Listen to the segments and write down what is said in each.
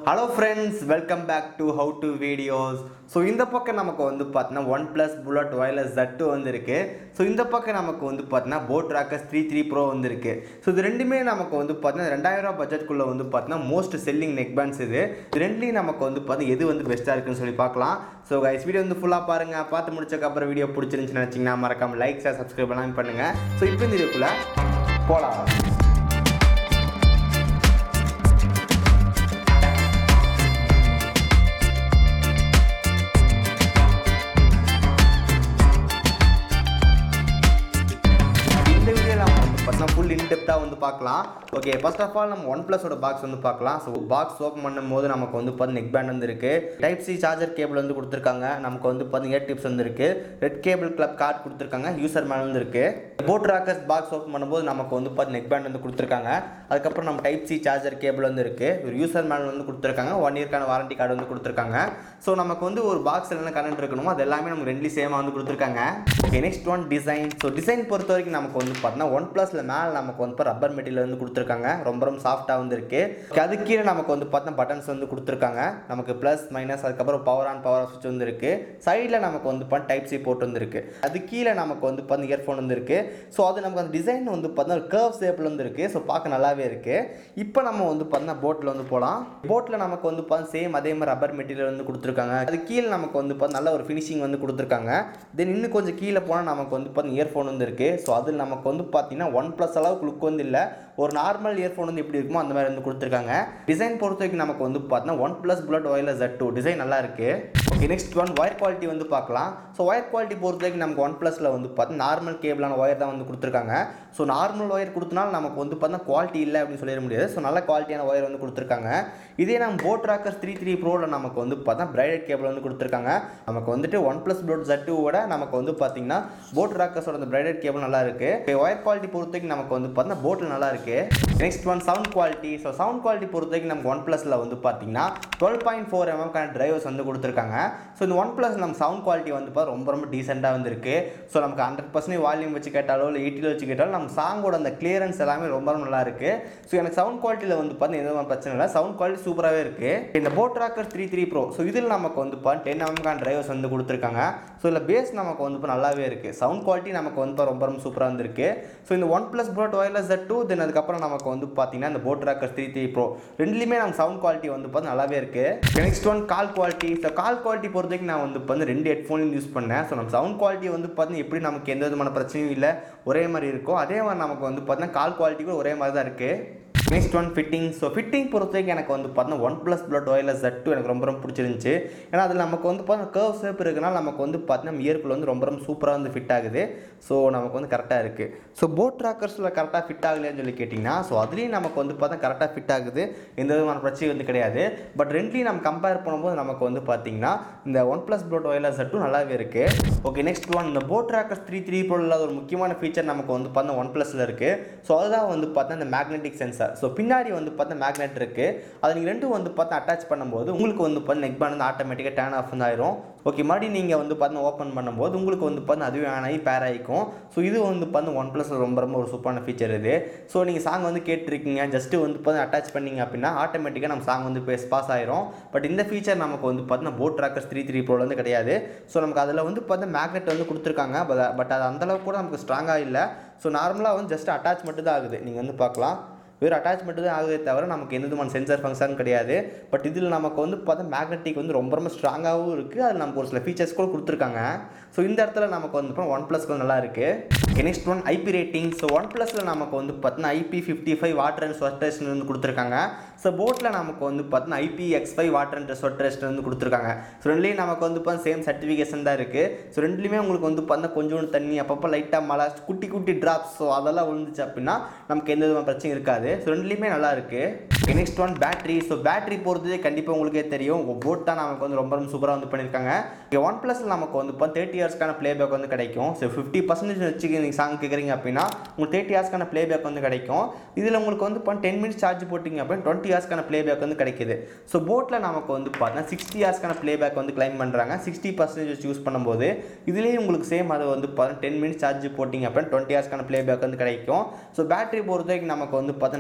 hello friends welcome back to how to videos so இந்த பக்கம் நமக்கு வந்து பார்த்தீங்கன்னா OnePlus Bullets Wireless Z வந்துருக்கு ஸோ இந்த பக்கம் நமக்கு வந்து பார்த்தீங்கன்னா boAt Rockerz three three pro வந்துருக்கு ஸோ இது ரெண்டுமே நமக்கு வந்து பார்த்தீங்கன்னா ரெண்டாயிரம் ரூபா பட்ஜெட்குள்ளே வந்து பார்த்தீங்கன்னா மோஸ்ட் செல்லிங் நெக் பேண்ட்ஸ் இது இது ரெண்டுலேயும் நமக்கு வந்து பார்த்தீங்கன்னா எது வந்து பெஸ்ட்டாக இருக்குன்னு சொல்லி பார்க்கலாம் ஸோ கைஸ் வீடியோ வந்து ஃபுல்லாக பாருங்கள் பார்த்து முடிச்சக்கப்புறம் வீடியோ பிடிச்சிருந்துச்சுன்னு நினச்சிங்கன்னா மறக்காம லைக் ஷேர் சப்ஸ்கிரைப் எல்லாம் பண்ணுங்கள் ஸோ இப்போ இந்த வீடியோக்குள்ளே போகலாம் இந்த வீடியோ நம்ம வந்து பார்த்தீங்கன்னா ஃபுல் இன்டெப்த்தாக வந்து பார்க்கலாம் ஓகே ஃபர்ஸ்ட் ஆஃப் ஆல் நம்ம ஒன் ப்ளஸோட பாக்ஸ் வந்து பார்க்கலாம் ஸோ பாக்ஸ் ஓப்பன் பண்ணும்போது நமக்கு வந்து பார்த்து நெக் பேண்ட் வந்து இருக்கு டைப் சி சார்ஜர் கேபிள் வந்து கொடுத்துருக்காங்க நமக்கு வந்து பார்த்து இயர் டிப்ஸ் வந்து இருக்கு ரெட் கேபிள் கிளப் கார்டு கொடுத்துருக்காங்க யூசர் மேன் வந்து இருக்கு போட் ராக்கர்ஸ் பாக்ஸ் ஓப்பன் பண்ணும்போது நமக்கு வந்து பார்த்து நெக் பேண்ட் வந்து கொடுத்துருக்காங்க அதுக்கப்புறம் நம்ம டைப் சி சார்ஜர் கேபிள் வந்து இருக்கு ஒரு யூசர் மேன் வந்து கொடுத்துருக்காங்க ஒன் இயர்க்கான வாரண்டி கார்டு வந்து கொடுத்துருக்காங்க ஸோ நமக்கு வந்து ஒரு பாக்ஸ் என்ன கரண்ட் இருக்கணுமோ அது எல்லாமே நமக்கு ரெண்டுலேயும் சேமாக வந்து கொடுத்துருக்காங்க okay next one design so design பொறுத்த வரைக்கும் நமக்கு வந்து பார்த்தீங்கன்னா ஒன் ப்ளஸில் மேலே நமக்கு வந்து ரப்பர் மெட்டீரியல் வந்து கொடுத்துருக்காங்க ரொம்ப ரொம்ப சாஃப்டாக வந்து இருக்கு Okay, அது கீழே நமக்கு வந்து பார்த்தா பட்டன்ஸ் வந்து கொடுத்துருக்காங்க நமக்கு ப்ளஸ் மைனஸ் அதுக்கப்புறம் பவர் ஆன் பவர் ஆஃப் சுவிட்ச் வந்து இருக்கு சைடில் நமக்கு வந்து பார்த்தா டைப் சி போட்டு வந்துருக்கு அது கீழே நமக்கு வந்து பார்த்தா இயர்ஃபோன் வந்து இருக்கு ஸோ அது நமக்கு அந்த டிசைன் வந்து பார்த்தீங்கன்னா கர்வ் ஷேப்பில் வந்து இருக்கு ஸோ பார்க்க நல்லாவே இருக்கு இப்போ நம்ம வந்து பார்த்தீங்கன்னா போட்டில் வந்து போகலாம் போட்டில் நமக்கு வந்து பார்த்தா சேம் அதே மாதிரி ரப்பர் மெட்டீரியல் வந்து கொடுத்துருக்காங்க அது கீழே நமக்கு வந்து பார்த்தா நல்ல ஒரு ஃபினிஷிங் வந்து கொடுத்துருக்காங்க தென் இன்னும் கொஞ்சம் கீழே போனால் நமக்கு வந்து பார்த்தா இயர்ஃபோன் வந்து இருக்கு ஸோ அதில் நமக்கு வந்து பார்த்தீங்கன்னா ஒன் ப்ளஸ் அளவுக்கு லுக் வந்து இல்லை ஒரு நார்மல் இயர்ஃபோன் வந்து எப்படி இருக்குமோ அந்த மாதிரி வந்து கொடுத்துருக்காங்க டிசைன் பொறுத்த வரைக்கும் நமக்கு வந்து பார்த்தீங்கன்னா OnePlus Bullets Wireless Z two design நல்லா இருக்கு okay next one wire quality வந்து பார்க்கலாம் ஸோ ஒயர் குவாலிட்டி பொறுத்த வரைக்கும் நமக்கு ஒன் ப்ளஸில் வந்து பார்த்தீங்கன்னா நார்மல் கேபிளான ஒயர் தான் வந்து கொடுத்துருக்காங்க ஸோ நார்மல் ஒயர் கொடுத்தனால நமக்கு வந்து பார்த்தீங்கன்னா குவாலிட்டி இல்லை அப்படின்னு சொல்லிட முடியாது ஸோ நல்ல குவாலிட்டியான ஒயர் வந்து கொடுத்துருக்காங்க இதே நம்ம போட் ராக்கர்ஸ் த்ரீ த்ரீ ப்ரோவில் நமக்கு வந்து பார்த்தா பிரைடட் கேபிள் வந்து கொடுத்துருக்காங்க நமக்கு வந்துட்டு ஒன் ப்ளஸ் ப்ளோட் ஜட்டுவோட நமக்கு வந்து பார்த்தீங்கன்னா போட் ராக்கர்ஸோட அந்த பிரைடட் கேபிள் நல்லா இருக்கு ஒயர் குவாலிட்டி பொறுத்த வரைக்கும் நமக்கு வந்து பார்த்தீங்கன்னா போட்டில் நல்லா இருக்கு next one sound quality so sound quality பொறுத்த வரைக்கும் நமக்கு ஒன் ப்ளஸில் வந்து பார்த்தீங்கன்னா டுவெல் பாயிண்ட் ஃபோர் எம்எம்கான டிரைவர்ஸ் வந்து கொடுத்துருக்காங்க ஸோ இந்த ஒன் ப்ளஸ் நம்ம சவுண்ட் குவாலிட்டி வந்து பார்த்தா ரொம்ப ரொம்ப டீசெண்டாக வந்துருக்கு ஸோ நமக்கு ஹண்ட்ரட் பர்சன்ட் வால்யூம் வச்சு கேட்டாலோ இல்லை எயிட்டியில் வச்சு கேட்டாலும் நம்ம சாங்கோட அந்த கிளியரன்ஸ் எல்லாமே ரொம்ப ரொம்ப நல்லா இருக்கு ஸோ எனக்கு சவுண்ட் குவாலிட்டியில் வந்து பார்த்தீங்கன்னா எந்த மாதிரி பிரச்சனை இல்லை சவுண்ட் குவாலிட்டி சூப்பராகவே இருக்கு இந்த boAt Rocker three three pro so இதில் நமக்கு வந்து பார்த்தா டென் எம்எம்கான டிரைவர்ஸ் வந்து கொடுத்துருக்காங்க ஸோ இதில் பேஸ் நமக்கு வந்து இப்போ நல்லாவே இருக்குது சவுண்ட் குவாலிட்டி நமக்கு வந்து இப்போ ரொம்ப ரொம்ப சூப்பராக வந்திருக்கு ஸோ இந்த OnePlus Bullets Wireless Z two then அதுக்கப்புறம் நமக்கு வந்து பார்த்தீங்கன்னா இந்த boAt Rocker three three pro ரெண்டுலேயுமே நம்ம சவுண்ட் குவாலிட்டி வந்து பார்த்து நல்லாவே இருக்குது next one call quality so call quality பொறுத்த வரைக்கும் நான் வந்து இப்போ வந்து ரெண்டு ஹெட்ஃபோன் யூஸ் பண்ணேன் ஸோ நம்ம சவுண்ட் குவாலிட்டி வந்து பார்த்தீங்கன்னா எப்படி நமக்கு எந்த விதமான பிரச்சனையும் இல்லை ஒரே மாதிரி இருக்கும் அதே மாதிரி நமக்கு வந்து பார்த்தீங்கன்னா கால் குவாலிட்டி கூட ஒரே மாதிரி தான் இருக்குது next one fitting so fitting பொறுத்த வரைக்கும் எனக்கு வந்து பார்த்தீங்கன்னா one plus Bullets Wireless Z எனக்கு ரொம்ப ரொம்ப பிடிச்சிருந்துச்சு ஏன்னா அதில் நமக்கு வந்து பார்த்தீங்கன்னா கர்வ் ஷேப் இருக்குனால நமக்கு வந்து பார்த்தீங்கன்னா இயர்க்குள்ள வந்து ரொம்ப ரொம்ப சூப்பராக வந்து ஃபிட் ஆகுது ஸோ நமக்கு வந்து கரெக்டாக இருக்குது ஸோ போட் ட்ராக்கர்ஸில் கரெக்டாக ஃபிட் ஆகலையான்னு சொல்லி கேட்டிங்கன்னா ஸோ அதுலேயும் நமக்கு வந்து பார்த்தா கரெக்டாக ஃபிட் ஆகுது எந்த விதமான பிரச்சனையும் வந்து கிடையாது பட் ரெண்டுலையும் நம்ம கம்பேர் பண்ணும்போது நமக்கு வந்து பார்த்தீங்கன்னா இந்த ஒன் ப்ளஸ் ப்ளட் ஒயர்லெஸ் ஜட்டும் நல்லாவே இருக்குது ஓகே நெக்ஸ்ட் ஒன் இந்த boAt trackers three three pro இல்லாத ஒரு முக்கியமான ஃபீச்சர் நமக்கு வந்து பார்த்தா ஒன் ப்ளஸில் இருக்குது ஸோ அதுதான் வந்து பார்த்தா இந்த மேக்னெட்டிக் சென்சார் ஸோ பின்னாடி வந்து பார்த்தா மேக்னெட் இருக்குது அதை நீங்கள் ரெண்டும் வந்து பார்த்தா அட்டாச் பண்ணும்போது உங்களுக்கு வந்து பார்த்தா நெக் பேண்ட் வந்து ஆட்டோமேட்டிக்காக டேன் ஆஃப் வந்து ஆயிரும் ஓகே மறுபடியும் நீங்கள் வந்து பார்த்தா ஓப்பன் பண்ணும்போது உங்களுக்கு வந்து பார்த்தா அதுவே ஆன் ஆகி பேர் ஆகிக்கும் ஸோ இது வந்து பார்த்தா ஒன் ப்ளஸில் ரொம்ப ரொம்ப ஒரு சூப்பரான ஃபீச்சர் இது ஸோ நீங்கள் சாங் வந்து கேட்டிருக்கீங்க ஜஸ்ட்டு வந்து பார்த்தா அட்டாச் பண்ணீங்க அப்படின்னா ஆட்டோமேட்டிக்காக நம்ம சாங் வந்து பேஸ் பாஸ் ஆயிரும் பட் இந்த ஃபீச்சர் நமக்கு வந்து பார்த்தீங்கன்னா போட் ட்ராக்கர்ஸ் த்ரீ த்ரீ ப்ரோவில் வந்து கிடையாது ஸோ நமக்கு அதில் வந்து பார்த்தா மேக்னெட் வந்து கொடுத்துருக்காங்க பட் அது அந்தளவுக்கு கூட நமக்கு ஸ்ட்ராங்காக இல்லை ஸோ நார்மலாக வந்து ஜஸ்ட் அட்டாச் மட்டும் தான் ஆகுது நீங்கள் வந்து பார்க்கலாம் வெறும் அட்டாச்மெண்ட் தான் ஆகுதே தவிர நமக்கு எந்த விதமான சென்சார் ஃபங்க்ஷன் கிடையாது பட் இதில் நமக்கு வந்து பார்த்தா மேக்னெட்டிக் வந்து ரொம்ப ரொம்ப ஸ்ட்ராங்காகவும் இருக்குது அதில் நமக்கு ஒரு சில ஃபீச்சர்ஸ் கூட கொடுத்துருக்காங்க ஸோ இந்த இடத்துல நமக்கு வந்து ஒன் ப்ளஸ்க்கு வந்து நல்லா இருக்குது next one IP rating so one ப்ளஸில் நமக்கு வந்து பார்த்தீங்கன்னா IP fifty five water and sweat test வந்து கொடுத்துருக்காங்க ஸோ போட்டில் நமக்கு வந்து பார்த்தீங்கன்னா IP X five water and sweat test வந்து கொடுத்துருக்காங்க ஸோ ரெண்டுலேயும் நமக்கு வந்து பார்த்தா சேம் சர்டிஃபிகேஷன் தான் இருக்குது ஸோ ரெண்டுலேயுமே உங்களுக்கு வந்து பார்த்தா கொஞ்சோண்டு தண்ணி அப்பப்போ லைட்டாக மழை குட்டி குட்டி ட்ராப்ஸ் ஸோ அதெல்லாம் விழுந்துச்சு அப்படின்னா நமக்கு எந்த விதமான பிரச்சனையும் இருக்காது ஸோ ரெண்டுலேயுமே நல்லா இருக்குது next one battery so battery பொறுத்ததே கண்டிப்பாக உங்களுக்கே தெரியும் போட் தான் நமக்கு வந்து ரொம்ப ரொம்ப சூப்பராக வந்து பண்ணியிருக்காங்க இங்கே ஒன் ப்ளஸில் நமக்கு வந்து இப்போ தேர்ட்டி இயர்ஸ்க்கான ப்ளேபேக் வந்து கிடைக்கும் ஸோ ஃபிஃப்டி பர்சன்டேஜ் வச்சு நீங்கள் சாங் கேட்குறீங்க அப்படின்னா உங்களுக்கு தேர்ட்டி ஹார்ஸ்க்கான ப்ளேபேக் வந்து கிடைக்கும் இதில் உங்களுக்கு வந்து இப்போ டென் மினிட்ஸ் சார்ஜ் போட்டிங்க அப்படின்னா டுவெண்ட்டி ஹார்ஸ்க்கான ப்ளேபேக் வந்து கிடைக்குது ஸோ போட்டில் நமக்கு வந்து பார்த்தீங்கன்னா சிக்ஸ்டி ஹார்ஸ்க்கான ப்ளேபேக் வந்து கிளைம் பண்ணுறாங்க சிக்ஸ்டி பர்சன்டேஜ் யூஸ் பண்ணும்போது இதுலேயே உங்களுக்கு சேம் அது வந்து பார்த்தீங்கன்னா டென் மினிட்ஸ் சார்ஜ் போட்டிங்க அப்படின்னா டுவெண்ட்டி ஹார்ஸ்க்கான ப்ளேபேக் வந்து கிடைக்கும் ஸோ பேட்டரி பொறுத்த வரைக்கும் நமக்கு வந்து பார்த்தா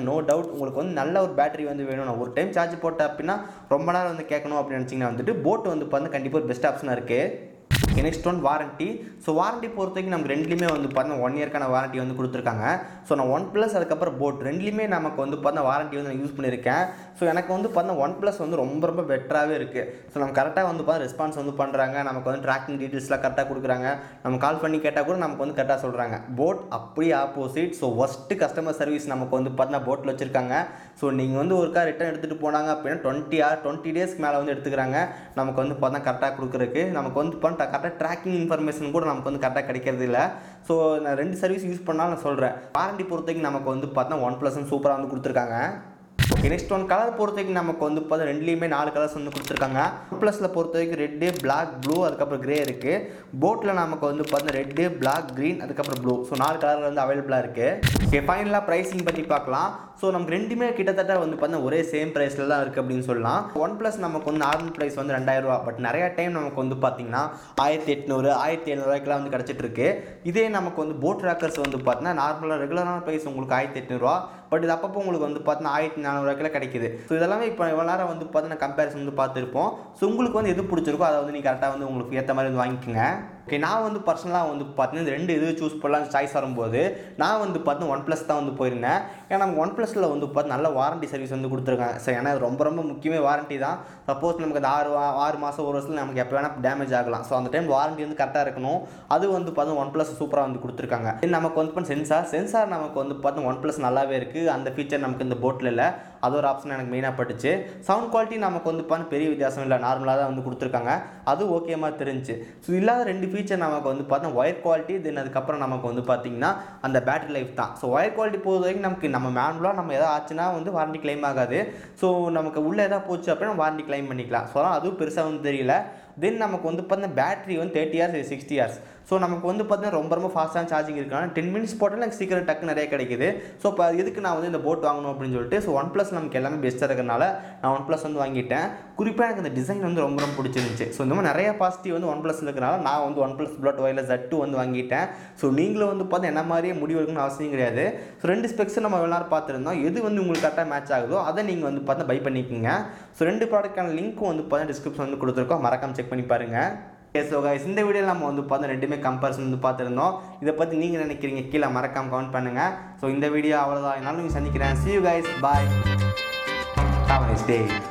பார்த்தீங்கன்னா நோ டவுட் உங்களுக்கு வந்து நல்ல ஒரு பேட்டரி வந்து வேணும் ஒரு டைம் சார்ஜ் போட்ட அப்படின்னா ரொம்ப நேரம் வந்து கேட்கணும் அப்படின்னு நினச்சிங்கன்னா வந்துட்டு போட் வந்து பார்த்தீங்கன்னா கண்டிப்பாக ஒரு பெஸ்ட் ஆப்ஷனாக இருக்குது next one warranty so warranty பொறுத்த வரைக்கும் நமக்கு ரெண்டுலேயுமே வந்து பார்த்தீங்கன்னா ஒன் இயர்க்கான வாரண்ட்டி வந்து கொடுத்துருக்காங்க ஸோ நான் ஒன் ப்ளஸ் அதுக்கப்புறம் போட் ரெண்டுலேயுமே நமக்கு வந்து பார்த்தா வாரண்ட்டி வந்து நான் யூஸ் பண்ணியிருக்கேன் ஸோ எனக்கு வந்து பார்த்தா ஒன் ப்ளஸ் வந்து ரொம்ப ரொம்ப பெட்டராகவே இருக்குது ஸோ நம்ம கரெக்டாக வந்து பார்த்தா ரெஸ்பான்ஸ் வந்து பண்ணுறாங்க நமக்கு வந்து ட்ராக்கிங் டீட்டெயில்ஸ்லாம் கரெக்டாக கொடுக்குறாங்க நம்ம கால் பண்ணி கேட்டால் கூட நமக்கு வந்து கரெக்டாக சொல்கிறாங்க போட் அப்படியே opposite so worst customer service நமக்கு வந்து பார்த்தீங்கன்னா போட்டில் வச்சுருக்காங்க ஸோ நீங்கள் வந்து ஒருக்கா ரிட்டன் எடுத்துகிட்டு போனாங்க அப்படின்னா டுவெண்ட்டி ஆர் டுவெண்ட்டி டேஸ்க்கு மேலே வந்து எடுத்துக்கிறாங்க நமக்கு வந்து பார்த்தா கரெக்டாக கொடுக்குறக்கு நமக்கு வந்து பண்ண கரெக்டாக ட்ராக்கிங் இன்ஃபர்மேஷன் கூட நமக்கு வந்து கரெக்டாக கிடைக்கிறது இல்லை ஸோ நான் ரெண்டு சர்வீஸ் யூஸ் பண்ணாலும் நான் சொல்கிறேன் வாரண்டி பொறுத்த வரைக்கும் நமக்கு வந்து பார்த்தா ஒன் ப்ளஸ் சூப்பராக வந்து கொடுத்துருக்காங்க ஓகே நெக்ஸ்ட் ஒன் கலர் பொறுத்த வரைக்கும் நமக்கு வந்து பார்த்தா ரெண்டுலேயுமே நாலு கலர்ஸ் வந்து கொடுத்துருக்காங்க ப்ளஸில் பொறுத்த வரைக்கும் ரெட்டு பிளாக் ப்ளூ அதுக்கப்புறம் கிரே இருக்குது போட்டில் நமக்கு வந்து பார்த்தா ரெட்டு பிளாக் க்ரீன் அதுக்கப்புறம் ப்ளூ ஸோ நாலு கலர் வந்து அவைலபிளாக இருக்குது ஓகே ஃபைனலாக ப்ரைஸிங் பற்றி பார்க்கலாம் ஸோ நமக்கு ரெண்டுமே கிட்டத்தட்ட வந்து பார்த்தா ஒரே சேம் ப்ரைஸில் தான் இருக்குது அப்படின்னு சொல்லலாம் ஒன் ப்ளஸ் நமக்கு வந்து நார்மல் ப்ரைஸ் வந்து ரெண்டாயிரம் ரூபா பட் நிறைய டைம் நமக்கு வந்து பார்த்தீங்கன்னா ஆயிரத்தி எட்நூறு ஆயிரத்தி எழுநூறுவாய்க்குலாம் வந்து கிடச்சிட்டு இருக்கு இதே நமக்கு வந்து போட் ரேக்கர்ஸ் வந்து பார்த்தீங்கன்னா நார்மலாக ரெகுலரான ப்ரைஸ் உங்களுக்கு ஆயிரத்தி எட்நூறுவா பட் இது அப்பப்போ உங்களுக்கு வந்து பார்த்தீங்கன்னா ஆயிரத்தி நானூறுவாய்க்குலாம் கிடைக்குது ஸோ இதெல்லாமே இப்போ இவ்வளோ நேரம் வந்து பார்த்தீங்கன்னா கம்பேரிசன் வந்து பார்த்துருப்போம் ஸோ உங்களுக்கு வந்து எது பிடிச்சிருக்கோ அதை வந்து நீங்கள் கரெக்டாக வந்து உங்களுக்கு ஏற்ற மாதிரி வந்து வாங்கிக்கோங்க ஓகே நான் வந்து பர்சனலாக வந்து பார்த்தீங்கன்னா இந்த ரெண்டு இது சூஸ் பண்ணலாம் சாய்ஸ் வரும்போது நான் வந்து பார்த்தீங்கன்னா ஒன் ப்ளஸ் தான் வந்து போயிருந்தேன் ஏன்னா நமக்கு ஒன் ப்ளஸில் வந்து பார்த்து நல்ல வாரண்டி சர்வீஸ் வந்து கொடுத்துருக்காங்க ஸோ ஏன்னா இது ரொம்ப ரொம்ப முக்கியமே வாரண்டி தான் சப்போஸ் நமக்கு அந்த ஆறு வா- ஆறு மாதம் ஒரு வருஷத்தில் நமக்கு எப்போ வேணால் டேமேஜ் ஆகலாம் ஸோ அந்த டைம் வாரண்டி வந்து கரெக்டாக இருக்கணும் அது வந்து பார்த்து ஒன் ப்ளஸ் சூப்பராக வந்து கொடுத்துருக்காங்க Then நமக்கு வந்து பார்த்தா சென்சார் சென்சார் நமக்கு வந்து பார்த்து ஒன் ப்ளஸ் நல்லாவே இருக்குது அந்த ஃபீச்சர் நமக்கு இந்த போட்டில் இல்லை அது ஒரு ஆப்ஷன் எனக்கு மெயினாக பட்டுச்சு சவுண்ட் குவாலிட்டி நமக்கு வந்து பார்த்து பெரிய வித்தியாசம் இல்லை நார்மலாக தான் வந்து கொடுத்துருக்காங்க அது ஓகே மாதிரி தெரிஞ்சு ஸோ இல்லாத ரெண்டு ஃபீச்சர் நமக்கு வந்து பார்த்தா ஒயர் குவாலிட்டி தென் அதுக்கப்புறம் நமக்கு வந்து பார்த்தீங்கன்னா அந்த பேட்டரி லைஃப் தான் ஸோ ஒயர் குவாலிட்டி பொறுத்த வரைக்கும் நமக்கு நம்ம மேனுவலாக நம்ம எதாவது ஆச்சுன்னா வந்து வாரண்டி கிளைம் ஆகாது ஸோ நமக்கு உள்ளே எதாவது போச்சு அப்படின்னா வாரண்டி கிளைம் பண்ணிக்கலாம் ஸோ அதனால் அதுவும் பெருசாக வந்து தெரியல தென் நமக்கு வந்து பார்த்தீங்கன்னா பேட்டரி வந்து thirty hours sixty hours so நமக்கு வந்து பார்த்தீங்கன்னா ரொம்ப ரொம்ப ஃபாஸ்ட்டான சார்ஜிங் இருக்கான டென் மினிட்ஸ் போட்டால் எனக்கு சீக்கிரம் டக்கு நிறைய கிடைக்குது ஸோ இப்போ எதுக்கு நான் வந்து இந்த போட் வாங்கணும் அப்படின்னு சொல்லிட்டு ஸோ ஒன் ப்ளஸ் நமக்கு எல்லாமே பெஸ்ட்டாக இருக்கிறனால நான் ஒன் ப்ளஸ் வந்து வாங்கிட்டேன் குறிப்பாக எனக்கு இந்த டிசைன் வந்து ரொம்ப ரொம்ப பிடிச்சிருந்துச்சு ஸோ இந்த மாதிரி நிறைய பாசிட்டிவ் வந்து ஒன் ப்ளஸ் இருக்கிறனால நான் வந்து ஒன் ப்ளஸ் ப்ளட் ஒயில் ஜட்டு வந்து வாங்கிட்டேன் ஸோ நீங்களும் வந்து பார்த்து என்ன மாதிரியே முடிவு எடுக்கணும்னு அவசியம் கிடையாது ஸோ ரெண்டு ஸ்பெக்ஸ் நம்ம எவ்வளோ நேரம் பார்த்துருந்தோம் எது வந்து உங்களுக்கு கரெக்டாக மேட்ச் ஆகுதோ அதை நீங்கள் வந்து பார்த்து பை பண்ணிக்கோங்க ஸோ ரெண்டு ப்ராடக்ட்டான லிங்க்கும் வந்து பார்த்தா டிஸ்கிரிப்ஷன் வந்து கொடுத்துருக்கோம் மறக்காம செக் பண்ணி பாருங்கள் ஸோ guys இந்த வீடியோவில் நம்ம வந்து பார்த்தா ரெண்டுமே கம்பேரிசன் வந்து பார்த்துருந்தோம் இதை பற்றி நீங்கள் நினைக்கிறீங்க கீழே மறக்காம கமெண்ட் பண்ணுங்கள் ஸோ இந்த வீடியோ அவ்வளோதான் என்னாலும் நீங்கள் சந்திக்கிறேன் see you guys bye have a nice day